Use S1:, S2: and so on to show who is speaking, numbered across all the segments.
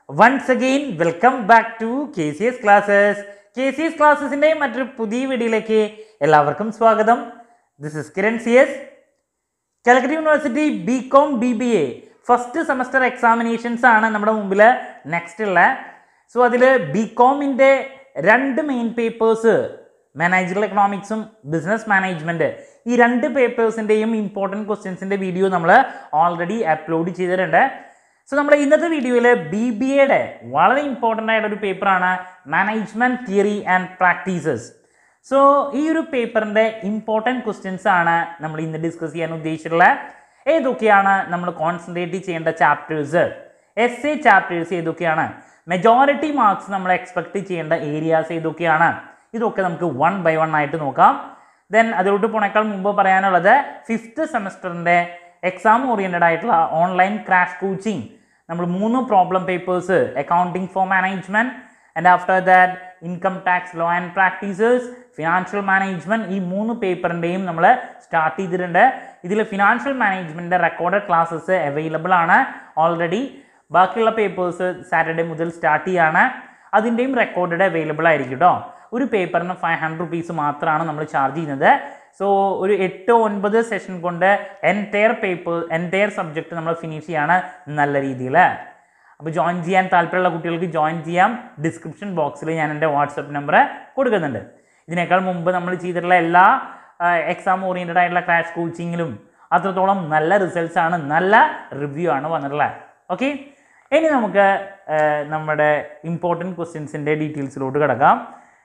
S1: once again welcome back to K C S classes K C S ക്ലാസ്സസിൻ്റെ മറ്റൊരു പുതിയ വീഡിയോയിലേക്ക് എല്ലാവർക്കും സ്വാഗതം this is Kiran C S Calicut university B com B B A first semester examinations ആണ് നമ്മുടെ മുമ്പിൽ നെക്സ്റ്റ് ഉള്ള സോ അതിൽ ബി കോമിൻ്റെ രണ്ട് മെയിൻ പേപ്പേഴ്സ് മാനേജറൽ എക്കണോമിക്സും ബിസിനസ് മാനേജ്മെൻറ്റ് ഈ രണ്ട് പേപ്പേഴ്സിൻ്റെയും ഇമ്പോർട്ടൻറ്റ് ക്വസ്റ്റ്യൻസിൻ്റെ വീഡിയോ നമ്മൾ ഓൾറെഡി അപ്ലോഡ് ചെയ്തിട്ടുണ്ട് സോ നമ്മുടെ ഇന്നത്തെ വീഡിയോയിൽ ബി ബി എയുടെ വളരെ ഇമ്പോർട്ടൻ്റ് ആയിട്ടുള്ള ഒരു പേപ്പറാണ് management theory and practices so ഈ ഒരു പേപ്പറിൻ്റെ ഇമ്പോർട്ടൻറ്റ് ക്വസ്റ്റ്യൻസ് ആണ് നമ്മൾ ഇന്ന് ഡിസ്കസ് ചെയ്യാൻ ഉദ്ദേശിച്ചിട്ടുള്ളത് ഏതൊക്കെയാണ് നമ്മൾ കോൺസെൻട്രേറ്റ് ചെയ്യേണ്ട ചാപ്റ്റേഴ്സ് എസ് എ ചാപ്റ്റേഴ്സ് ഏതൊക്കെയാണ് മെജോറിറ്റി മാർക്സ് നമ്മൾ എക്സ്പെക്ട് ചെയ്യേണ്ട ഏരിയാസ് ഏതൊക്കെയാണ് ഇതൊക്കെ നമുക്ക് വൺ ബൈ വൺ ആയിട്ട് നോക്കാം ദെൻ അതിലോട്ട് പോണേക്കാൾ മുമ്പ് പറയാനുള്ളത് ഫിഫ്ത്ത് സെമസ്റ്ററിൻ്റെ എക്സാം ഓറിയൻറ്റഡ് ആയിട്ടുള്ള ഓൺലൈൻ ക്രാഷ് കോച്ചിങ് നമ്മൾ മൂന്ന് problem papers accounting for management and after that income tax law and practices financial management ഈ മൂന്ന് പേപ്പറിൻ്റെയും നമ്മൾ സ്റ്റാർട്ട് ചെയ്തിട്ടുണ്ട് ഇതിൽ ഫിനാൻഷ്യൽ മാനേജ്മെൻറ്റിൻ്റെ റെക്കോർഡഡ് ക്ലാസ്സസ് അവൈലബിൾ ആണ് ഓൾറെഡി ബാക്കിയുള്ള പേപ്പേഴ്സ് സാറ്റർഡേ മുതൽ സ്റ്റാർട്ട് ചെയ്യാണ് അതിൻ്റെയും റെക്കോർഡഡ് അവൈലബിൾ ആയിരിക്കും കേട്ടോ ഒരു പേപ്പറിന് ഫൈവ് ഹൺഡ്രഡ് റുപ്പീസ് മാത്രമാണ് നമ്മൾ ചാർജ് ചെയ്യുന്നത് സോ ഒരു എട്ട് ഒൻപത് സെഷൻ കൊണ്ട് എൻറ്റയർ പേപ്പർ എൻറ്റയർ സബ്ജക്റ്റ് നമ്മൾ ഫിനിഷ് ചെയ്യാണ് നല്ല രീതിയിൽ അപ്പോൾ ജോയിൻ ചെയ്യാൻ താല്പര്യമുള്ള കുട്ടികൾക്ക് ജോയിൻ ചെയ്യാം ഡിസ്ക്രിപ്ഷൻ ബോക്സിൽ ഞാൻ എൻ്റെ വാട്സപ്പ് നമ്പർ കൊടുക്കുന്നുണ്ട് ഇതിനേക്കാൾ മുമ്പ് നമ്മൾ ചെയ്തിട്ടുള്ള എല്ലാ എക്സാം ഓറിയൻറ്റഡ് ആയിട്ടുള്ള ക്രാഷ് കോച്ചിങ്ങിലും അത്രത്തോളം നല്ല റിസൾട്ട്സ് ആണ് നല്ല റിവ്യൂ ആണ് വന്നിട്ടുള്ളത് ഓക്കെ ഇനി നമുക്ക് ആ, നമ്മുടെ ഇമ്പോർട്ടൻറ്റ് ക്വസ്റ്റ്യൻസിൻ്റെ ഡീറ്റെയിൽസിലോട്ട് കിടക്കാം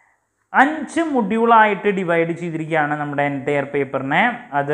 S1: അഞ്ച് മൊഡ്യൂളായിട്ട് ഡിവൈഡ് ചെയ്തിരിക്കുകയാണ് നമ്മുടെ എൻറ്റയർ പേപ്പറിനെ അത്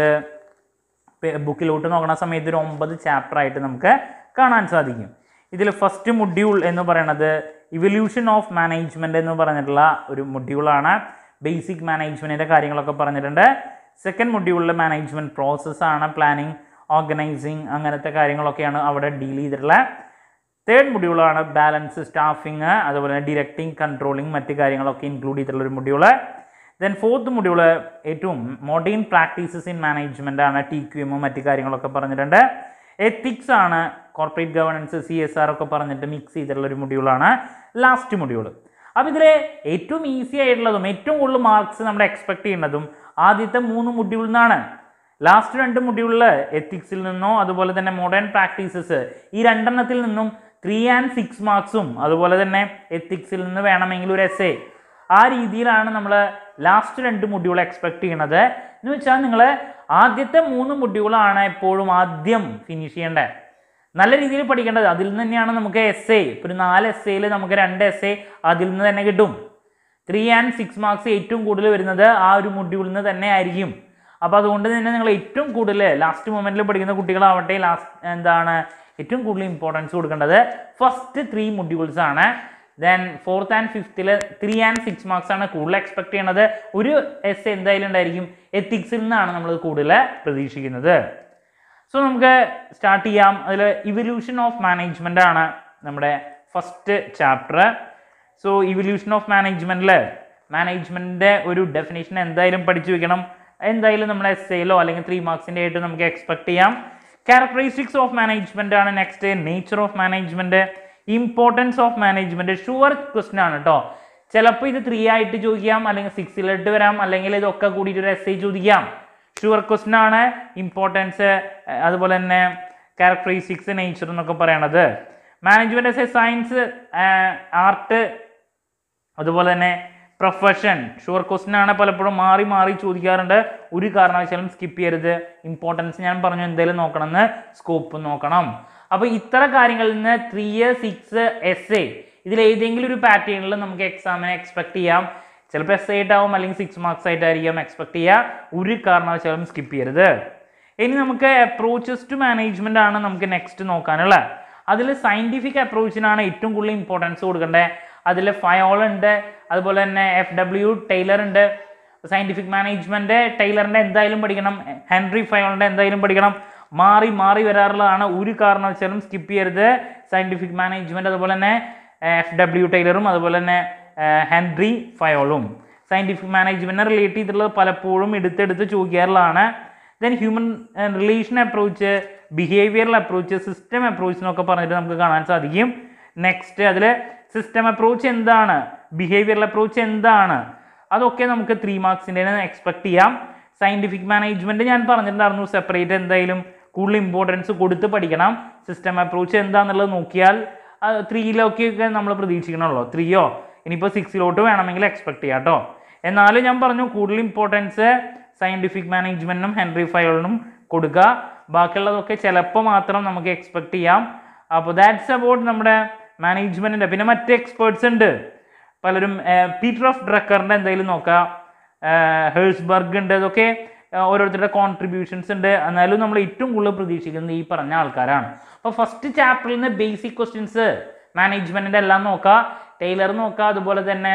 S1: ബുക്കിലോട്ട് നോക്കുന്ന സമയത്ത് ഒരു ഒമ്പത് ചാപ്റ്റർ ആയിട്ട് നമുക്ക് കാണാൻ സാധിക്കും ഇതിൽ ഫസ്റ്റ് മൊഡ്യൂൾ എന്ന് പറയുന്നത് ഇവല്യൂഷൻ ഓഫ് മാനേജ്മെൻറ്റ് എന്ന് പറഞ്ഞിട്ടുള്ള ഒരു മൊഡ്യൂളാണ് ബേസിക് മാനേജ്മെൻറ്റിൻ്റെ കാര്യങ്ങളൊക്കെ പറഞ്ഞിട്ടുണ്ട് സെക്കൻഡ് മൊഡ്യൂളിൽ മാനേജ്മെൻറ്റ് പ്രോസസ്സാണ് പ്ലാനിങ് ഓർഗനൈസിങ് അങ്ങനത്തെ കാര്യങ്ങളൊക്കെയാണ് അവിടെ ഡീൽ ചെയ്തിട്ടുള്ളത് തേർഡ് മൊഡ്യൂളാണ് ബാലൻസ് സ്റ്റാഫിങ് അതുപോലെ തന്നെ ഡിറക്റ്റിംഗ് കൺട്രോളിങ് മറ്റ് കാര്യങ്ങളൊക്കെ ഇൻക്ലൂഡ് ചെയ്തിട്ടുള്ള ഒരു മൊഡ്യൂള് ദെൻ ഫോർത്ത് മൊഡ്യൂള് ഏറ്റവും മോഡേൺ പ്രാക്ടീസസ് ഇൻ മാനേജ്മെൻ്റ് ആണ് ടി ക്യു എമ്മും മറ്റ് കാര്യങ്ങളൊക്കെ പറഞ്ഞിട്ടുണ്ട് എത്തിക്സ് ആണ് corporate governance C S R ഒക്കെ പറഞ്ഞിട്ട് മിക്സ് ചെയ്തിട്ടുള്ള ഒരു മൊഡ്യൂളാണ് ലാസ്റ്റ് മൊഡ്യൂൾ അപ്പോൾ ഇതിൽ ഏറ്റവും ഈസി ആയിട്ടുള്ളതും ഏറ്റവും കൂടുതൽ മാർക്സ് നമ്മൾ എക്സ്പെക്ട് ചെയ്യുന്നതും ആദ്യത്തെ മൂന്ന് മൊഡ്യൂളിൽ നിന്നാണ് ലാസ്റ്റ് രണ്ട് മൊഡ്യൂളിൽ എത്തിക്സിൽ നിന്നോ അതുപോലെ തന്നെ മോഡേൺ പ്രാക്ടീസസ് ഈ രണ്ടെണ്ണത്തിൽ നിന്നും ത്രീ ആൻഡ് സിക്സ് മാർക്സും അതുപോലെ തന്നെ എത്തിക്സിൽ നിന്ന് വേണമെങ്കിൽ ഒരു എസ് എ ആ രീതിയിലാണ് നമ്മൾ ലാസ്റ്റ് രണ്ട് മൊഡ്യൂൾ എക്സ്പെക്ട് ചെയ്യണത് എന്ന് വെച്ചാൽ നിങ്ങൾ ആദ്യത്തെ മൂന്ന് മൊഡ്യൂളാണ് എപ്പോഴും ആദ്യം ഫിനിഷ് ചെയ്യേണ്ടത് നല്ല രീതിയിൽ പഠിക്കേണ്ടത് അതിൽ നിന്ന് തന്നെയാണ് നമുക്ക് എസ് എ ഇപ്പോൾ ഒരു നാല് എസ് എയിൽ നമുക്ക് രണ്ട് എസ് എ അതിൽ നിന്ന് തന്നെ കിട്ടും ത്രീ ആൻഡ് സിക്സ് മാർക്സ് ഏറ്റവും കൂടുതൽ വരുന്നത് ആ ഒരു മൊഡ്യൂളിൽ നിന്ന് തന്നെ ആയിരിക്കും അപ്പോൾ അതുകൊണ്ട് തന്നെ നിങ്ങൾ ഏറ്റവും കൂടുതൽ ലാസ്റ്റ് മൊമെൻറ്റിൽ പഠിക്കുന്ന കുട്ടികളാവട്ടെ ലാസ്റ്റ് എന്താണ് ഏറ്റവും കൂടുതൽ ഇമ്പോർട്ടൻസ് കൊടുക്കേണ്ടത് ഫസ്റ്റ് ത്രീ മൊഡ്യൂൾസ് ആണ് ദെൻ ഫോർത്ത് ആൻഡ് ഫിഫ്ത്തിൽ ത്രീ ആൻഡ് സിക്സ് മാർക്സ് ആണ് കൂടുതൽ എക്സ്പെക്ട് ചെയ്യണത് ഒരു എസ് എന്തായാലും ഉണ്ടായിരിക്കും എത്തിക്സിൽ നിന്നാണ് നമ്മൾ കൂടുതൽ പ്രതീക്ഷിക്കുന്നത് സോ നമുക്ക് സ്റ്റാർട്ട് ചെയ്യാം അതിൽ ഇവല്യൂഷൻ ഓഫ് മാനേജ്മെൻ്റ് ആണ് നമ്മുടെ first chapter so evolution of മാനേജ്മെൻറ്റിൽ മാനേജ്മെൻറ്റിൻ്റെ ഒരു ഡെഫിനേഷൻ എന്തായാലും പഠിച്ചു വെക്കണം എന്തായാലും നമ്മൾ എസ് എയിലോ അല്ലെങ്കിൽ ത്രീ മാർക്സിൻ്റെ ആയിട്ട് നമുക്ക് എക്സ്പെക്ട് ചെയ്യാം ക്യാരക്ടറിസ്റ്റിക്സ് ഓഫ് മാനേജ്മെൻ്റ് ആണ് next nature of management importance of management sure question ആണ് കേട്ടോ ചിലപ്പോൾ ഇത് ത്രീ ആയിട്ട് ചോദിക്കാം അല്ലെങ്കിൽ സിക്സിലിട്ട് വരാം അല്ലെങ്കിൽ ഇതൊക്കെ കൂടിയിട്ട് ഒരു എസ് ഐ ചോദിക്കാം ഷുവർ ക്വസ്റ്റൻ ആണ് ഇമ്പോർട്ടൻസ് അതുപോലെ തന്നെ ക്യാരക്ടറിസ്റ്റിക്സ് നേച്ചർ എന്നൊക്കെ പറയണത് management S A science art അതുപോലെ തന്നെ പ്രൊഫഷൻ ഷുവർ ക്വസ്റ്റൻ ആണ് പലപ്പോഴും മാറി മാറി ചോദിക്കാറുണ്ട് ഒരു കാരണവശാലും സ്കിപ്പ് ചെയ്യരുത് ഇമ്പോർട്ടൻസ് ഞാൻ പറഞ്ഞു എന്തായാലും നോക്കണമെന്ന് സ്കോപ്പ് നോക്കണം അപ്പോൾ ഇത്ര കാര്യങ്ങളിൽ നിന്ന് ത്രീ സിക്സ് എസ് എ ഇതിൽ ഏതെങ്കിലും ഒരു പാറ്റേണിൽ നമുക്ക് എക്സാമിനെ എക്സ്പെക്ട് ചെയ്യാം ചിലപ്പോൾ എസ് ആയിട്ടാവും അല്ലെങ്കിൽ സിക്സ് മാർക്സ് ആയിട്ടായിരിക്കും എക്സ്പെക്ട് ചെയ്യുക ഒരു കാരണവശാലും സ്കിപ്പ് ചെയ്യരുത് ഇനി നമുക്ക് അപ്രോച്ചസ് ടു മാനേജ്മെൻ്റ് ആണ് നമുക്ക് നെക്സ്റ്റ് നോക്കാനുള്ളത് അതിൽ സയൻറ്റിഫിക് അപ്രോച്ചിനാണ് ഏറ്റവും കൂടുതൽ ഇമ്പോർട്ടൻസ് കൊടുക്കേണ്ടത് അതിൽ ഫയോൾ ഉണ്ട് അതുപോലെ തന്നെ എഫ് ഡബ്ല്യു ടൈലർ ഉണ്ട് സയൻറ്റിഫിക് മാനേജ്മെൻറ്റ് ടൈലറിൻ്റെ എന്തായാലും പഠിക്കണം ഹെൻറി ഫയോളിൻ്റെ എന്തായാലും പഠിക്കണം മാറി മാറി വരാറുള്ളതാണ് ഒരു കാരണവശാലും സ്കിപ്പ് ചെയ്യരുത് സയൻറ്റിഫിക് മാനേജ്മെൻറ്റ് അതുപോലെ തന്നെ എഫ് ഡബ്ല്യു ടൈലറും അതുപോലെ തന്നെ ഹെൻറി ഫയോളും സയൻറ്റിഫിക് മാനേജ്മെൻറ്റിനെ റിലേറ്റ് ചെയ്തിട്ടുള്ളത് പലപ്പോഴും എടുത്തെടുത്ത് ചോദിക്കാറുള്ളതാണ് then human relation approach behavioural approach system approach എന്നൊക്കെ പറഞ്ഞിട്ട് നമുക്ക് കാണാൻ സാധിക്കും നെക്സ്റ്റ് അതിൽ സിസ്റ്റം അപ്രോച്ച് എന്താണ് ബിഹേവിയറൽ അപ്രോച്ച് എന്താണ് അതൊക്കെ നമുക്ക് ത്രീ മാർക്സിൻ്റെ എക്സ്പെക്ട് ചെയ്യാം സയൻറ്റിഫിക് മാനേജ്മെൻറ്റ് ഞാൻ പറഞ്ഞിട്ടുണ്ടായിരുന്നു സെപ്പറേറ്റ് എന്തായാലും കൂടുതൽ ഇമ്പോർട്ടൻസ് കൊടുത്ത് പഠിക്കണം സിസ്റ്റം അപ്രോച്ച് എന്താണെന്നുള്ളത് നോക്കിയാൽ ത്രീയിലൊക്കെ നമ്മൾ പ്രതീക്ഷിക്കണമല്ലോ ത്രീയോ ഇനിയിപ്പോൾ സിക്സിലോട്ട് വേണമെങ്കിൽ എക്സ്പെക്ട് ചെയ്യാം കേട്ടോ എന്നാലും ഞാൻ പറഞ്ഞു കൂടുതൽ ഇമ്പോർട്ടൻസ് സയൻറ്റിഫിക് മാനേജ്മെൻറ്റിനും ഹെൻറി ഫയലിനും കൊടുക്കുക ബാക്കിയുള്ളതൊക്കെ ചിലപ്പോൾ മാത്രം നമുക്ക് എക്സ്പെക്ട് ചെയ്യാം അപ്പോൾ ദാറ്റ്സ് അബൌട്ട് നമ്മുടെ മാനേജ്മെൻറ്റിൻ്റെ പിന്നെ മറ്റ് എക്സ്പേർട്സ് ഉണ്ട് പലരും പീറ്റർ ഓഫ് ഡ്രക്കറിൻ്റെ എന്തെങ്കിലും നോക്കാം ഹേഴ്സ്ബർഗ് ഉണ്ട് ഇതൊക്കെ ആ, ഓരോരുത്തരുടെ കോൺട്രിബ്യൂഷൻസ് ഉണ്ട് എന്നാലും നമ്മൾ ഏറ്റവും കൂടുതൽ പ്രതീക്ഷിക്കുന്നത് ഈ പറഞ്ഞ ആൾക്കാരാണ് അപ്പോൾ ഫസ്റ്റ് ചാപ്റ്ററിൽ നിന്ന് ബേസിക് ക്വസ്റ്റ്യൻസ് മാനേജ്മെൻറ്റിൻ്റെ എല്ലാം നോക്കുക ടൈലർ നോക്കുക അതുപോലെ തന്നെ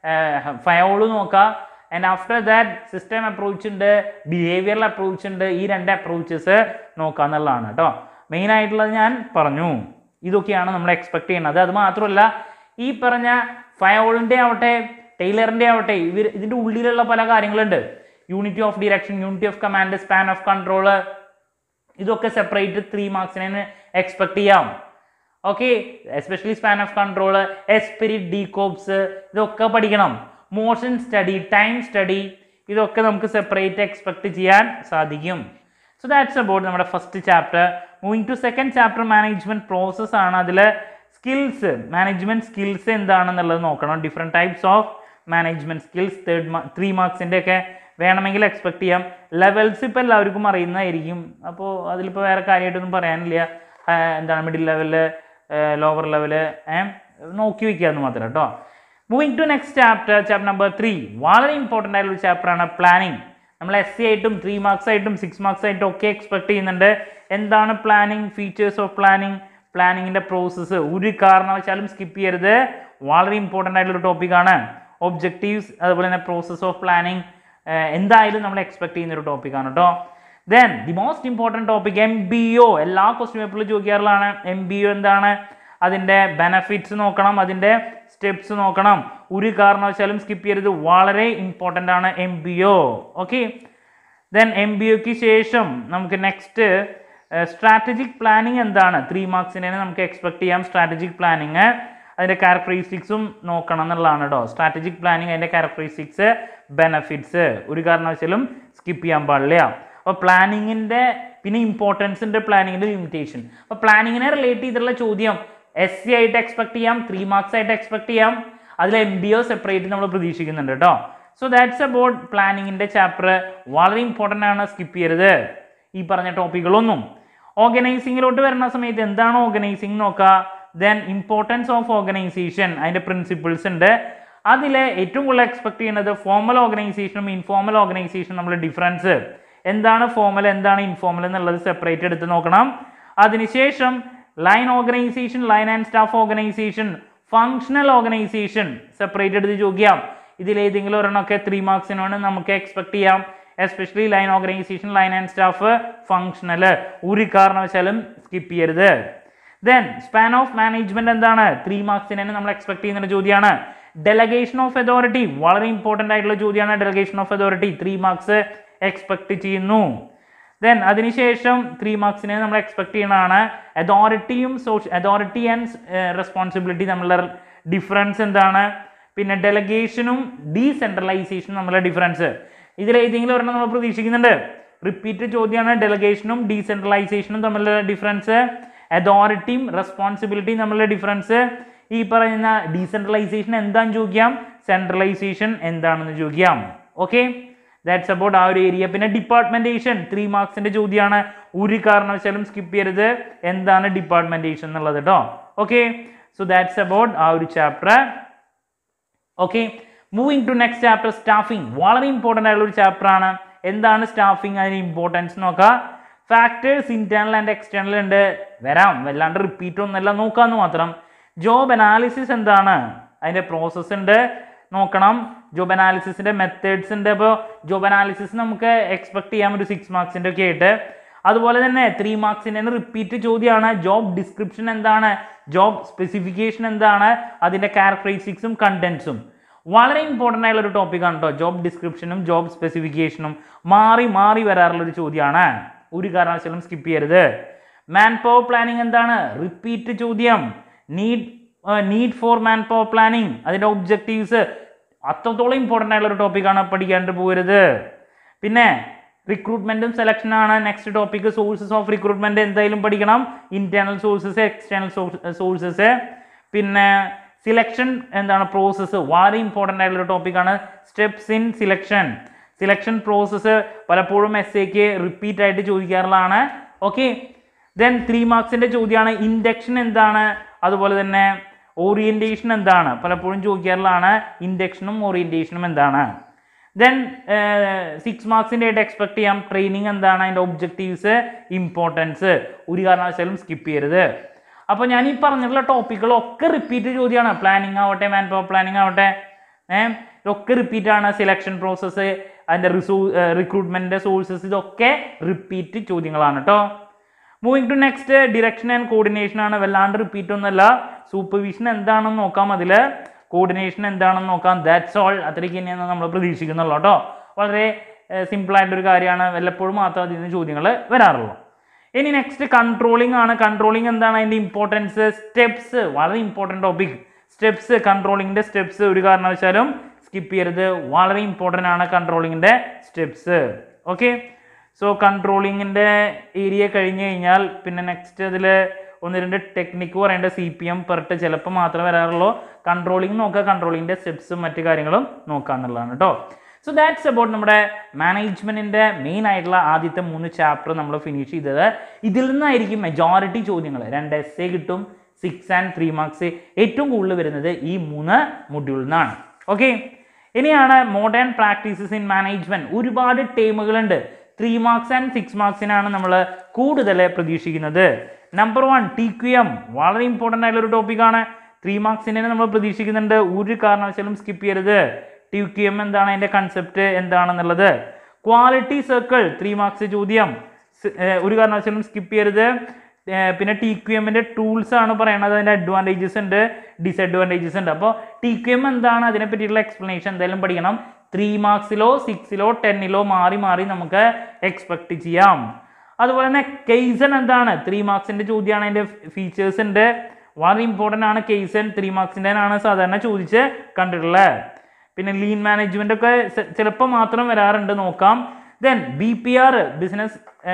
S1: ഫയോള് നോക്കുക and after that system approach ഉണ്ട് ബിഹേവിയറൽ അപ്രോച്ച് ഉണ്ട് ഈ രണ്ട് അപ്രോച്ചസ് നോക്കുക എന്നുള്ളതാണ് കേട്ടോ മെയിൻ ആയിട്ടുള്ളത് ഞാൻ പറഞ്ഞു ഇതൊക്കെയാണ് നമ്മൾ എക്സ്പെക്ട് ചെയ്യുന്നത് അത് മാത്രമല്ല ഈ പറഞ്ഞ ഫയോളിൻ്റെ ആവട്ടെ ടൈലറിൻ്റെ ആവട്ടെ ഇവർ ഇതിൻ്റെ ഉള്ളിലുള്ള പല കാര്യങ്ങളുണ്ട് unity of direction unity of command span of control ഇതൊക്കെ സെപ്പറേറ്റ് ത്രീ മാർക്സിന് എക്സ്പെക്ട് ചെയ്യാം okay especially span of control esprit de corps ഇതൊക്കെ പഠിക്കണം മോഷൻ സ്റ്റഡി ടൈം സ്റ്റഡി ഇതൊക്കെ നമുക്ക് സെപ്പറേറ്റ് എക്സ്പെക്ട് ചെയ്യാൻ സാധിക്കും സോ ദാറ്റ്സ് അബൌട്ട് നമ്മുടെ first chapter moving to second chapter management process ആണ് അതിൽ സ്കിൽസ് മാനേജ്മെന്റ് സ്കിൽസ് എന്താണെന്നുള്ളത് നോക്കണം different types of management skills third three മാർക്സിൻ്റെ ഒക്കെ വേണമെങ്കിൽ എക്സ്പെക്ട് ചെയ്യാം ലെവൽസ് ഇപ്പോൾ എല്ലാവർക്കും അറിയുന്നതായിരിക്കും അപ്പോൾ അതിലിപ്പോൾ വേറെ കാര്യമായിട്ടൊന്നും പറയാനില്ല ആ, എന്താണ് മിഡിൽ ലെവല് ലോവർ ലെവല് നോക്കി വയ്ക്കുക എന്ന് മാത്രം കേട്ടോ moving to next chapter chapter number three വളരെ ഇമ്പോർട്ടൻ്റ് ആയിട്ടുള്ള ചാപ്റ്ററാണ് പ്ലാനിങ് നമ്മൾ എസ് സി ആയിട്ടും ത്രീ മാർക്സ് ആയിട്ടും സിക്സ് മാർക്സ് ആയിട്ടും ഒക്കെ എക്സ്പെക്ട് ചെയ്യുന്നുണ്ട് എന്താണ് പ്ലാനിങ് ഫീച്ചേഴ്സ് ഓഫ് പ്ലാനിങ് പ്ലാനിങ്ങിൻ്റെ പ്രോസസ്സ് ഒരു കാരണവശാലും സ്കിപ്പ് ചെയ്യരുത് വളരെ ഇമ്പോർട്ടൻ്റ് ആയിട്ടുള്ള ടോപ്പിക്കാണ് ഒബ്ജക്റ്റീവ്സ് അതുപോലെ തന്നെ പ്രോസസ് ഓഫ് പ്ലാനിങ് എന്തായാലും നമ്മൾ എക്സ്പെക്ട് ചെയ്യുന്ന ഒരു ടോപ്പിക്കാണ് കേട്ടോ then the most important topic M B O എല്ലാ ക്വസ്റ്റ്യൻ പേപ്പറിലും ചോദിക്കാറുള്ളതാണ് എം ബി ഒ എന്താണ് അതിൻ്റെ ബെനഫിറ്റ്സ് നോക്കണം അതിൻ്റെ സ്റ്റെപ്സ് നോക്കണം ഒരു കാരണവശാലും സ്കിപ്പ് ചെയ്യരുത് വളരെ ഇമ്പോർട്ടൻ്റ് ആണ് M B O okay then M B ഒക്ക് ശേഷം നമുക്ക് നെക്സ്റ്റ് സ്ട്രാറ്റജിക് പ്ലാനിങ് എന്താണ് ത്രീ മാർക്സിനെ നമുക്ക് എക്സ്പെക്ട് ചെയ്യാം സ്ട്രാറ്റജിക് പ്ലാനിങ് അതിൻ്റെ ക്യാരക്ടറിസ്റ്റിക്സും നോക്കണം എന്നുള്ളതാണ് കേട്ടോ സ്ട്രാറ്റജിക് പ്ലാനിങ് അതിൻ്റെ ക്യാരക്ടറിസ്റ്റിക്സ് ബെനഫിറ്റ്സ് ഒരു കാരണവശാലും സ്കിപ്പ് ചെയ്യാൻ പാടില്ല അപ്പോൾ പ്ലാനിങ്ങിൻ്റെ പിന്നെ ഇമ്പോർട്ടൻസ് ഉണ്ട് പ്ലാനിങ്ങിൻ്റെ ലിമിറ്റേഷൻ അപ്പോൾ പ്ലാനിങ്ങിനെ റിലേറ്റ് ചെയ്തിട്ടുള്ള ചോദ്യം എസ് സി ആയിട്ട് എക്സ്പെക്ട് ചെയ്യാം ത്രീ മാർക്സ് ആയിട്ട് എക്സ്പെക്ട് ചെയ്യാം അതിൽ എം ബി ഒ സെപ്പറേറ്റ് നമ്മൾ പ്രതീക്ഷിക്കുന്നുണ്ട് കേട്ടോ സോ ദാറ്റ്സ് അബൌട്ട് പ്ലാനിങ്ങിൻ്റെ ചാപ്റ്റർ വളരെ ഇമ്പോർട്ടൻ്റ് ആണ് സ്കിപ്പ് ചെയ്യരുത് ഈ പറഞ്ഞ ടോപ്പിക്കുകളൊന്നും ഓർഗനൈസിങ്ങിലോട്ട് വരുന്ന സമയത്ത് എന്താണ് ഓർഗനൈസിങ് നോക്കുക ദെൻ ഇമ്പോർട്ടൻസ് ഓഫ് ഓർഗനൈസേഷൻ അതിൻ്റെ പ്രിൻസിപ്പിൾസ് ഉണ്ട് അതിൽ ഏറ്റവും കൂടുതൽ എക്സ്പെക്ട് ചെയ്യുന്നത് ഫോമൽ ഓർഗനൈസേഷനും ഇൻഫോമൽ ഓർഗനൈസേഷനും നമ്മൾ ഡിഫറൻസ് എന്താണ് ഫോമൽ എന്താണ് ഇൻഫോമൽ എന്നുള്ളത് സെപ്പറേറ്റ് എടുത്ത് നോക്കണം അതിനുശേഷം line organisation line and staff organisation functional organisation separate എടുത്ത് ചോദിക്കാം ഇതിലേതെങ്കിലും ഒരെണ്ണമൊക്കെ ത്രീ മാർക്സിനാണ് നമുക്ക് എക്സ്പെക്ട് ചെയ്യാം especially line organisation line and staff functional ഒരു കാരണവശാലും സ്കിപ്പ് ചെയ്യരുത് ദെൻ സ്പാൻ ഓഫ് മാനേജ്മെന്റ് എന്താണ് ത്രീ മാർക്സിന് തന്നെ നമ്മൾ എക്സ്പെക്ട് ചെയ്യുന്ന ഒരു ചോദ്യമാണ് ഡെലഗേഷൻ ഓഫ് അതോറിറ്റി വളരെ ഇമ്പോർട്ടൻ്റ് ആയിട്ടുള്ള ചോദ്യമാണ് delegation of authority three marks expect ചെയ്യുന്നു ദെൻ അതിനുശേഷം ത്രീ മാർക്സിനെ നമ്മൾ എക്സ്പെക്ട് ചെയ്യുന്നതാണ് അതോറിറ്റിയും സോഷ്യ അതോറിറ്റി ആൻഡ് റെസ്പോൺസിബിലിറ്റി തമ്മിലുള്ള ഡിഫറൻസ് എന്താണ് പിന്നെ ഡെലഗേഷനും ഡീസെൻട്രലൈസേഷനും തമ്മിലുള്ള ഡിഫറൻസ് ഇതിൽ ഏതെങ്കിലും ഒരെണ്ണം നമ്മൾ പ്രതീക്ഷിക്കുന്നുണ്ട് റിപ്പീറ്റ് ചോദ്യമാണ് ഡെലഗേഷനും ഡീസെൻട്രലൈസേഷനും തമ്മിലുള്ള ഡിഫറൻസ് അതോറിറ്റിയും റെസ്പോൺസിബിലിറ്റിയും തമ്മിലുള്ള ഡിഫറൻസ് ഈ പറയുന്ന ഡീസെൻട്രലൈസേഷൻ എന്താണെന്ന് ചോദിക്കാം സെൻട്രലൈസേഷൻ എന്താണെന്ന് ചോദിക്കാം ഓക്കെ ദാറ്റ്സ് അബൌട്ട് ആ ഒരു ഏരിയ പിന്നെ ഡിപ്പാർട്ട്മെന്റേഷൻ ത്രീ മാർക്സിന്റെ ചോദ്യമാണ് ഒരു കാരണവശാലും സ്കിപ്പ് ചെയ്യരുത് എന്താണ് ഡിപ്പാർട്ട്മെന്റേഷൻ എന്നുള്ളത് കേട്ടോ ഓക്കെ സോ ദാറ്റ്സ് അബൌട്ട് ആ ഒരു chapter okay moving to next chapter staffing വളരെ ഇമ്പോർട്ടൻ്റ് ആയിട്ടുള്ള ഒരു ചാപ്റ്റർ ആണ് എന്താണ് സ്റ്റാഫിംഗ് അതിന് ഇമ്പോർട്ടൻസ് നോക്കുക ഫാക്ടേഴ്സ് ഇന്റേണൽ ആൻഡ് എക്സ്റ്റേണൽ ഉണ്ട് വരാം വല്ലാണ്ട് റിപ്പീറ്റ് ഒന്നല്ല നോക്കാന്ന് മാത്രം ജോബ് അനാലിസിസ് എന്താണ് അതിൻ്റെ പ്രോസസ്സ് ഉണ്ട് നോക്കണം ജോബ് അനാലിസിസിൻ്റെ മെത്തേഡ്സ് ഉണ്ട് അപ്പോൾ ജോബ് അനാലിസിസ് നമുക്ക് എക്സ്പെക്ട് ചെയ്യാം ഒരു സിക്സ് മാർക്സിൻ്റെ ഒക്കെ ആയിട്ട് അതുപോലെ തന്നെ ത്രീ മാർക്സിൻ്റെ റിപ്പീറ്റ് ചോദ്യമാണ് ജോബ് ഡിസ്ക്രിപ്ഷൻ എന്താണ് ജോബ് സ്പെസിഫിക്കേഷൻ എന്താണ് അതിൻ്റെ ക്യാരക്ടറിസ്റ്റിക്സും കണ്ടൻസും വളരെ ഇമ്പോർട്ടൻ്റ് ആയിട്ടുള്ള ഒരു ടോപ്പിക്കാണ് കേട്ടോ ജോബ് ഡിസ്ക്രിപ്ഷനും ജോബ് സ്പെസിഫിക്കേഷനും മാറി മാറി വരാറുള്ള ഒരു ചോദ്യമാണ് ഒരു കാരണവശാലും സ്കിപ്പ് ചെയ്യരുത് മാൻ പവർ പ്ലാനിങ് എന്താണ് റിപ്പീറ്റ് ചോദ്യം need need for man power planning അതിൻ്റെ ഒബ്ജക്റ്റീവ്സ് അത്രത്തോളം ഇമ്പോർട്ടൻ്റ് ആയിട്ടുള്ള ഒരു ടോപ്പിക്കാണ് പഠിക്കാണ്ട് പോകരുത് പിന്നെ റിക്രൂട്ട്മെൻറ്റും സെലക്ഷനാണ് next topic sources of recruitment എന്തായാലും പഠിക്കണം ഇൻറ്റേർണൽ സോഴ്സസ് എക്സ്റ്റേണൽ സോഴ്സസ് പിന്നെ സിലക്ഷൻ എന്താണ് പ്രോസസ്സ് വളരെ ഇമ്പോർട്ടൻ്റ് ആയിട്ടുള്ള ഒരു ടോപ്പിക്കാണ് steps in selection selection process പലപ്പോഴും എസ് എക്ക് റിപ്പീറ്റ് ആയിട്ട് ചോദിക്കാറുള്ളതാണ് ഓക്കെ ദെൻ ത്രീ മാർക്സിൻ്റെ ചോദ്യമാണ് ഇൻഡക്ഷൻ എന്താണ് അതുപോലെ തന്നെ ഓറിയൻറ്റേഷൻ എന്താണ് പലപ്പോഴും ചോദിക്കാറുള്ളതാണ് ഇൻഡക്ഷനും ഓറിയൻറ്റേഷനും എന്താണ് ദെൻ സിക്സ് മാർക്സിൻ്റെ ആയിട്ട് എക്സ്പെക്ട് ചെയ്യാം ട്രെയിനിങ് എന്താണ് അതിൻ്റെ ഒബ്ജക്റ്റീവ്സ് ഇമ്പോർട്ടൻസ് ഒരു കാരണവശാലും സ്കിപ്പ് ചെയ്യരുത് അപ്പോൾ ഞാൻ ഈ പറഞ്ഞിട്ടുള്ള ടോപ്പിക്കുകളൊക്കെ റിപ്പീറ്റ് ചോദ്യമാണ് പ്ലാനിങ് ആവട്ടെ മാൻ പവർ പ്ലാനിങ് ആവട്ടെ ഏഹ് ഇതൊക്കെ റിപ്പീറ്റ് ആണ് സെലക്ഷൻ പ്രോസസ്സ് അതിൻ്റെ റിസോ റിക്രൂട്ട്മെൻറ്റിൻ്റെ സോഴ്സസ് ഇതൊക്കെ റിപ്പീറ്റ് ചോദ്യങ്ങളാണ് കേട്ടോ moving to next direction and coordination ആണ് വല്ലാണ്ട് റിപ്പീറ്റ് ഒന്നുമല്ല സൂപ്പർവിഷൻ എന്താണെന്ന് നോക്കാം അതിൽ കോർഡിനേഷൻ എന്താണെന്ന് നോക്കാം ദാറ്റ്സ് ഓൾ അത്രയ്ക്ക് തന്നെയാണ് നമ്മൾ പ്രതീക്ഷിക്കുന്നുള്ളൂ കേട്ടോ വളരെ സിമ്പിൾ ആയിട്ടൊരു കാര്യമാണ് വല്ലപ്പോഴും മാത്രം അതിൽ നിന്ന് ചോദ്യങ്ങൾ വരാറുള്ളൂ ഇനി നെക്സ്റ്റ് കൺട്രോളിംഗ് ആണ് കൺട്രോളിംഗ് എന്താണ് അതിൻ്റെ ഇമ്പോർട്ടൻസ് സ്റ്റെപ്സ് വളരെ ഇമ്പോർട്ടൻ്റ് ടോപ്പിക് സ്റ്റെപ്സ് കൺട്രോളിങ്ങിൻ്റെ സ്റ്റെപ്സ് ഒരു കാരണവശാലും സ്കിപ്പ് ചെയ്യരുത് വളരെ ഇമ്പോർട്ടൻ്റ് ആണ് കൺട്രോളിങ്ങിൻ്റെ സ്റ്റെപ്സ് ഓക്കെ സോ കൺട്രോളിങ്ങിൻ്റെ ഏരിയ കഴിഞ്ഞ് കഴിഞ്ഞാൽ പിന്നെ നെക്സ്റ്റ് അതിൽ ഒന്ന് രണ്ട് ടെക്നിക്ക് പറയേണ്ട സി പി എം പെർട്ട് ചിലപ്പോൾ മാത്രമേ വരാറുള്ളൂ കൺട്രോളിങ് നോക്കുക കൺട്രോളിങ്ങിൻ്റെ സ്റ്റെപ്സും മറ്റു കാര്യങ്ങളും നോക്കുക എന്നുള്ളതാണ് കേട്ടോ സോ ദാറ്റ്സ് അബൌട്ട് നമ്മുടെ മാനേജ്മെൻറ്റിൻ്റെ മെയിൻ ആയിട്ടുള്ള ആദ്യത്തെ മൂന്ന് ചാപ്റ്റർ നമ്മൾ ഫിനിഷ് ചെയ്തത് ഇതിൽ നിന്നായിരിക്കും മെജോറിറ്റി ചോദ്യങ്ങൾ രണ്ട് എസ് എ കിട്ടും സിക്സ് ആൻഡ് ത്രീ മാർക്സ് ഏറ്റവും കൂടുതൽ വരുന്നത് ഈ മൂന്ന് മൊഡ്യൂളിൽ നിന്നാണ് ഓക്കെ ഇനിയാണ് മോഡേൺ പ്രാക്ടീസസ് ഇൻ മാനേജ്മെൻറ്റ് ഒരുപാട് ടീമുകളുണ്ട് ത്രീ മാർക്സ് ആൻഡ് സിക്സ് മാർക്സിനാണ് നമ്മൾ കൂടുതൽ പ്രതീക്ഷിക്കുന്നത് number one T Q M വളരെ ഇമ്പോർട്ടൻ്റ് ആയിട്ടുള്ള ഒരു ടോപ്പിക്കാണ് ത്രീ മാർക്സിനെ നമ്മൾ പ്രതീക്ഷിക്കുന്നുണ്ട് ഒരു കാരണവശാലും സ്കിപ്പ് ചെയ്യരുത് ടി ക്യു എം എന്താണ് അതിൻ്റെ കൺസെപ്റ്റ് എന്താണെന്നുള്ളത് ക്വാളിറ്റി സർക്കിൾ ത്രീ മാർക്സ് ചോദ്യം സ്- ഏർ ഒരു കാരണവശാലും സ്കിപ്പ് ചെയ്യരുത് ഏർ പിന്നെ ടി ക്യു എമ്മിൻ്റെ ടൂൾസ് ആണ് പറയുന്നത് അതിൻ്റെ അഡ്വാൻറ്റേജസ് ഉണ്ട് ഡിസഡ്വാൻറ്റേജസ് ഉണ്ട് അപ്പോൾ ടി ക്യു എം എന്താണ് അതിനെ പറ്റിയിട്ടുള്ള എക്സ്പ്ലനേഷൻ എന്തായാലും പഠിക്കണം ത്രീ മാർക്സിലോ സിക്സിലോ ടെന്നിലോ മാറി മാറി നമുക്ക് എക്സ്പെക്ട് ചെയ്യാം അതുപോലെ തന്നെ കേസൺ എന്താണ് ത്രീ മാർക്സിൻ്റെ ചോദ്യമാണ് അതിൻ്റെ ഫീച്ചേഴ്സ് ഉണ്ട് വളരെ ഇമ്പോർട്ടൻ്റ് ആണ് കേസൺ ത്രീ മാർക്സിൻ്റെ ആണ് സാധാരണ ചോദിച്ച് കണ്ടിട്ടുള്ളത് പിന്നെ ലീൻ മാനേജ്മെൻ്റ് ഒക്കെ ചിലപ്പോൾ മാത്രം വരാറുണ്ട് നോക്കാം then B P R business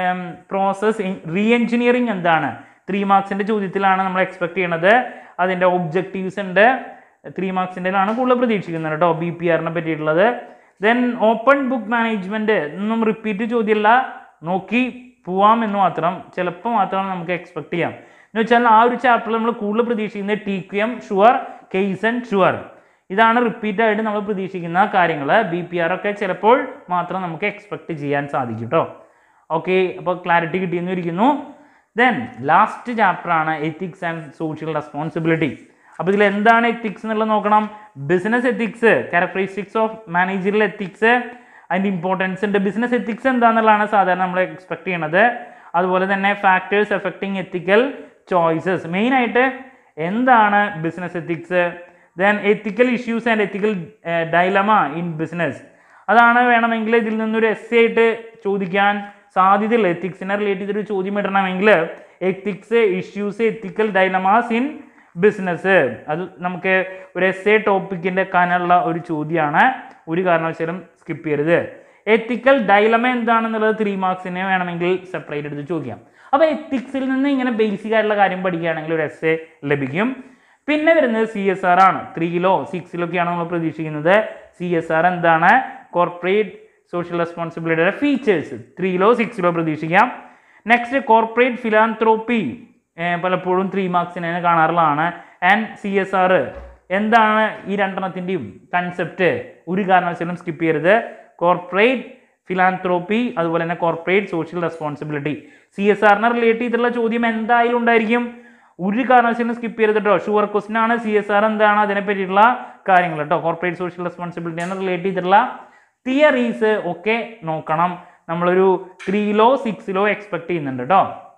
S1: process re engineering എന്താണ് ത്രീ മാർക്സിൻ്റെ ചോദ്യത്തിലാണ് നമ്മൾ എക്സ്പെക്ട് ചെയ്യണത് അതിൻ്റെ ഒബ്ജക്റ്റീവ്സ് ഉണ്ട് ത്രീ മാർക്സിൻ്റെലാണ് കൂടുതൽ പ്രതീക്ഷിക്കുന്നത് കേട്ടോ ബി പി ആറിനെ പറ്റിയിട്ടുള്ളത് ദെൻ ഓപ്പൺ ബുക്ക് മാനേജ്മെൻറ്റ് ഒന്നും റിപ്പീറ്റ് ചോദ്യമല്ല നോക്കി പോവാം എന്ന് മാത്രം ചിലപ്പോൾ മാത്രമാണ് നമുക്ക് എക്സ്പെക്ട് ചെയ്യാം എന്ന് വെച്ചാൽ ആ ഒരു ചാപ്റ്ററിൽ നമ്മൾ കൂടുതൽ പ്രതീക്ഷിക്കുന്നത് T Q M sure question sure ഇതാണ് റിപ്പീറ്റ് ആയിട്ട് നമ്മൾ പ്രതീക്ഷിക്കുന്ന കാര്യങ്ങൾ ബി പി ആർ ഒക്കെ ചിലപ്പോൾ മാത്രം നമുക്ക് എക്സ്പെക്ട് ചെയ്യാൻ സാധിക്കും കേട്ടോ ഓക്കെ അപ്പോൾ ക്ലാരിറ്റി കിട്ടിയെന്ന് ഇരിക്കുന്നു ദെൻ ലാസ്റ്റ് ചാപ്റ്റർ ആണ് എത്തിക്സ് ആൻഡ് സോഷ്യൽ റെസ്പോൺസിബിലിറ്റി അപ്പോൾ ഇതിൽ എന്താണ് എത്തിക്സ് എന്നുള്ളത് നോക്കണം business ethics characteristics of managerial ethics അതിൻ്റെ ഇമ്പോർട്ടൻസ് ഉണ്ട് ബിസിനസ് എത്തിക്സ് എന്താണെന്നുള്ളതാണ് സാധാരണ നമ്മൾ എക്സ്പെക്ട് ചെയ്യണത് അതുപോലെ തന്നെ ഫാക്ടേഴ്സ് എഫക്റ്റിംഗ് എത്തിക്കൽ ചോയ്സസ് മെയിനായിട്ട് എന്താണ് business ethics then ethical issues and ethical dilemma in business അതാണ് വേണമെങ്കിൽ ഇതിൽ നിന്നൊരു എസ് ആയിട്ട് ചോദിക്കാൻ സാധ്യതയുള്ള എത്തിക്സിനെ റിലേറ്റ് ചെയ്തൊരു ചോദ്യം ഇടണമെങ്കിൽ ethics issues ethical dilemmas in business അത് നമുക്ക് ഒരു എസ് എ ടോപ്പിക്കിൻ്റെ കനുള്ള ഒരു ചോദ്യമാണ് ഒരു കാരണവശാലും സ്കിപ്പ് ചെയ്യരുത് എത്തിക്കൽ ഡൈലമ എന്താണെന്നുള്ളത് ത്രീ മാർക്സിനെ വേണമെങ്കിൽ സെപ്പറേറ്റ് എടുത്ത് ചോദിക്കാം അപ്പോൾ എത്തിക്സിൽ നിന്ന് ഇങ്ങനെ ബേസിക് ആയിട്ടുള്ള കാര്യം പഠിക്കുകയാണെങ്കിൽ ഒരു എസ് എ ലഭിക്കും പിന്നെ വരുന്നത് സി എസ് ആർ ആണ് ത്രീയിലോ സിക്സിലൊക്കെയാണ് നമ്മൾ പ്രതീക്ഷിക്കുന്നത് സി എസ് ആർ എന്താണ് കോർപ്പറേറ്റ് സോഷ്യൽ റെസ്പോൺസിബിലിറ്റിയുടെ ഫീച്ചേഴ്സ് ത്രീയിലോ സിക്സിലോ പ്രതീക്ഷിക്കാം നെക്സ്റ്റ് കോർപ്പറേറ്റ് ഫിലാന്ത്രോപ്പി പലപ്പോഴും ത്രീ മാർക്സിനെ കാണാറുള്ളതാണ് ആൻഡ് സി എസ് ആർ എന്താണ് ഈ രണ്ടെണ്ണത്തിൻ്റെയും കൺസെപ്റ്റ് ഒരു കാരണവശാലും സ്കിപ്പ് ചെയ്യരുത് കോർപ്പറേറ്റ് ഫിലാന്ത്രോപ്പി അതുപോലെ തന്നെ corporate social responsibility C S ആറിനെ റിലേറ്റ് ചെയ്തിട്ടുള്ള ചോദ്യം എന്തായാലും ഉണ്ടായിരിക്കും ഒരു കാരണവശാലും സ്കിപ്പ് ചെയ്യരുത് കേട്ടോ ഷുവർ ക്വസ്റ്റൻ ആണ് സി എസ് ആർ എന്താണ് അതിനെ പറ്റിയിട്ടുള്ള കാര്യങ്ങൾ കേട്ടോ കോർപ്പറേറ്റ് സോഷ്യൽ റെസ്പോൺസിബിലിറ്റിനെ റിലേറ്റ് ചെയ്തിട്ടുള്ള തിയറീസ് ഒക്കെ നോക്കണം നമ്മളൊരു ത്രീയിലോ സിക്സിലോ എക്സ്പെക്ട് ചെയ്യുന്നുണ്ട് കേട്ടോ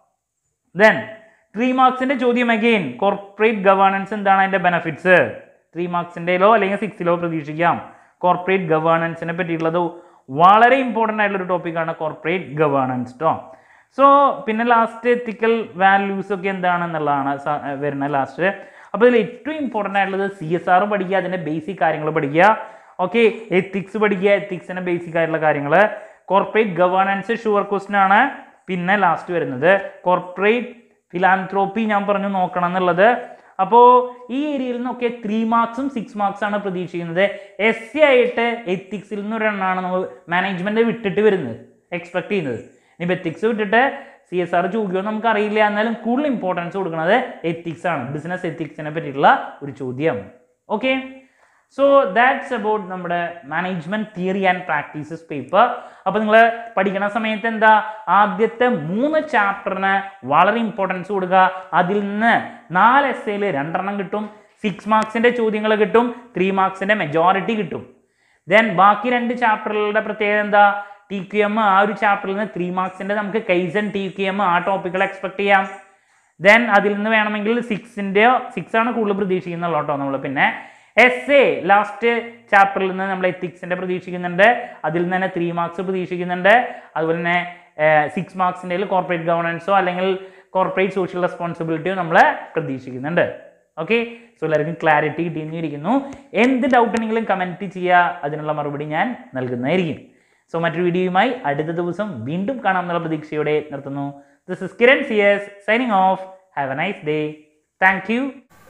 S1: ദെൻ ത്രീ മാർക്സിന്റെ ചോദ്യം അഗെയിൻ കോർപ്പറേറ്റ് ഗവേണൻസ് എന്താണ് അതിന്റെ ബെനഫിറ്റ്സ് ത്രീ മാർക്സിൻ്റെയിലോ അല്ലെങ്കിൽ സിക്സിലോ പ്രതീക്ഷിക്കാം കോർപ്പറേറ്റ് ഗവേണൻസിനെ പറ്റിയിട്ടുള്ളത് വളരെ ഇമ്പോർട്ടൻ്റ് ആയിട്ടുള്ള ഒരു ടോപ്പിക്കാണ് കോർപ്പറേറ്റ് ഗവേണൻസ് കേട്ടോ സോ പിന്നെ ലാസ്റ്റ് എത്തിക്കൽ വാല്യൂസ് ഒക്കെ എന്താണെന്നുള്ളതാണ് സ- വരുന്നത് ലാസ്റ്റ് അപ്പോൾ ഇതിൽ ഏറ്റവും ഇമ്പോർട്ടൻ്റ് ആയിട്ടുള്ളത് സി എസ് ആർ പഠിക്കുക അതിൻ്റെ ബേസിക് കാര്യങ്ങൾ പഠിക്കുക ഓക്കെ എത്തിക്സ് പഠിക്കുക എത്തിക്സിൻ്റെ ബേസിക് ആയിട്ടുള്ള കാര്യങ്ങൾ കോർപ്പറേറ്റ് ഗവേണൻസ് ഷുവർ ക്വസ്റ്റൻ ആണ് പിന്നെ ലാസ്റ്റ് വരുന്നത് കോർപ്പറേറ്റ് ഫിലാൻത്രോപ്പി ഞാൻ പറഞ്ഞു നോക്കണം എന്നുള്ളത് അപ്പോൾ ഈ ഏരിയയിൽ നിന്നൊക്കെ ത്രീ മാർക്സും സിക്സ് മാർക്സ് ആണ് പ്രതീക്ഷിക്കുന്നത് എസ് സി ആയിട്ട് എത്തിക്സിൽ നിന്ന് ഒരെണ്ണമാണ് നമ്മൾ മാനേജ്മെന്റ് വിട്ടിട്ട് വരുന്നത് എക്സ്പെക്ട് ചെയ്യുന്നത് ഇനിയിപ്പോൾ എത്തിക്സ് വിട്ടിട്ട് സി എസ് ആർ ചോദിക്കുമോ നമുക്ക് അറിയില്ല എന്നാലും കൂടുതൽ ഇമ്പോർട്ടൻസ് കൊടുക്കുന്നത് എത്തിക്സ് ആണ് ബിസിനസ് എത്തിക്സിനെ പറ്റിയിട്ടുള്ള ഒരു ചോദ്യം ഓക്കെ സോ ദാറ്റ്സ് അബൌട്ട് നമ്മുടെ management theory and practices paper അപ്പോൾ നിങ്ങൾ പഠിക്കുന്ന സമയത്ത് എന്താ ആദ്യത്തെ മൂന്ന് ചാപ്റ്ററിന് വളരെ ഇമ്പോർട്ടൻസ് കൊടുക്കുക അതിൽ നിന്ന് നാല് എസ് എയിൽ രണ്ടെണ്ണം കിട്ടും സിക്സ് മാർക്സിന്റെ ചോദ്യങ്ങൾ കിട്ടും ത്രീ മാർക്സിന്റെ മെജോറിറ്റി കിട്ടും ദെൻ ബാക്കി രണ്ട് ചാപ്റ്ററുകളുടെ പ്രത്യേകത എന്താ ടി ക്യു എം ആ ഒരു ചാപ്റ്ററിൽ നിന്ന് ത്രീ മാർക്സിന്റെ നമുക്ക് കൈസൻ ടി ക്യു എം ആ ടോപ്പിക്കുകൾ എക്സ്പെക്ട് ചെയ്യാം ദെൻ അതിൽ നിന്ന് വേണമെങ്കിൽ സിക്സിൻ്റെയോ സിക്സ് ആണ് കൂടുതൽ പ്രതീക്ഷിക്കുന്നുള്ളൂ കേട്ടോ നമ്മൾ പിന്നെ എസ് എ ലാസ്റ്റ് ചാപ്റ്ററിൽ നിന്ന് നമ്മൾ എത്തിക്സിൻ്റെ പ്രതീക്ഷിക്കുന്നുണ്ട് അതിൽ നിന്ന് തന്നെ ത്രീ മാർക്സ് പ്രതീക്ഷിക്കുന്നുണ്ട് അതുപോലെ തന്നെ സിക്സ് മാർക്സിൻ്റെ കോർപ്പറേറ്റ് ഗവർണൻസോ അല്ലെങ്കിൽ കോർപ്പറേറ്റ് സോഷ്യൽ റെസ്പോൺസിബിലിറ്റിയോ നമ്മൾ പ്രതീക്ഷിക്കുന്നുണ്ട് ഓക്കെ സോ എല്ലാവർക്കും ക്ലാരിറ്റി കിട്ടിയിരിക്കുന്നു എന്ത് ഡൗട്ട് ഉണ്ടെങ്കിലും കമൻറ്റ് ചെയ്യുക അതിനുള്ള മറുപടി ഞാൻ നൽകുന്നതായിരിക്കും സോ മറ്റൊരു വീഡിയോയുമായി അടുത്ത ദിവസം വീണ്ടും കാണാമെന്നുള്ള പ്രതീക്ഷയോടെ നിർത്തുന്നു this is Kiran C S signing off have a nice day thank U